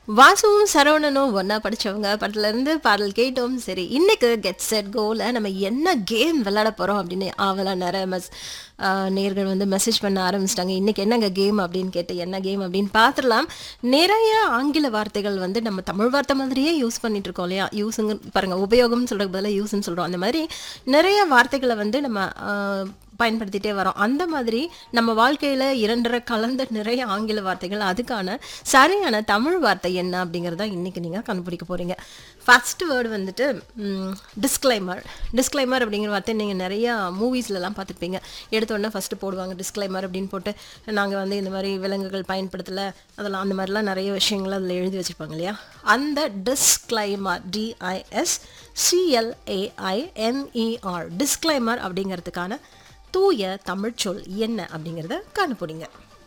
வாசுவும் சரவணனும் ஒன்றா படித்தவங்க படத்துலேருந்து பாடல் கேட்டோம் சரி இன்னைக்கு கெட் செட் கோல நம்ம என்ன கேம் விளையாட போகிறோம் அப்படின்னு ஆவலாக நிறைய மெஸ் நேர்கள் வந்து மெசேஜ் பண்ண ஆரம்பிச்சிட்டாங்க இன்னைக்கு என்னங்க கேம் அப்படின்னு கேட்டு என்ன கேம் அப்படின்னு பார்த்துடலாம் நிறைய ஆங்கில வார்த்தைகள் வந்து நம்ம தமிழ் வார்த்தை மாதிரியே யூஸ் பண்ணிட்டு இருக்கோம் இல்லையா யூஸுங்க பாருங்க உபயோகம்னு சொல்கிறதுக்கு பதிலாக யூஸ்ன்னு சொல்கிறோம் அந்த மாதிரி நிறைய வார்த்தைகளை வந்து நம்ம ஆஹ், பயன்படுத்திட்டே வரோம் அந்த மாதிரி நம்ம வாழ்க்கையில் இரண்டரை கலந்த நிறைய ஆங்கில வார்த்தைகள் அதுக்கான சரியான தமிழ் வார்த்தை என்ன அப்படிங்கிறத இன்னைக்கு நீங்கள் கண்டுபிடிக்க போகிறீங்க ஃபர்ஸ்ட் வேர்டு வந்துட்டு டிஸ்க்ளைமர் டிஸ்க்ளைமர் அப்படிங்கிற வார்த்தை நீங்கள் நிறையா மூவிஸ்லலாம் பார்த்துருப்பீங்க எடுத்த உடனே ஃபஸ்ட்டு போடுவாங்க டிஸ்க்ளைமர் அப்படின்னு போட்டு நாங்கள் வந்து இந்த மாதிரி விலங்குகள் பயன்படுத்தலை அதெல்லாம் அந்த மாதிரிலாம் நிறைய விஷயங்கள் அதில் எழுதி வச்சுருப்பாங்க இல்லையா அந்த டிஸ்க்ளைமர் டிஐஎஸ் சிஎல்ஏஐஎம்இஆர் டிஸ்க்ளைமர் அப்படிங்கிறதுக்கான தூய தமிழ்ச்சொல் என்ன அப்படிங்கிறத கண்டுபிடிங்க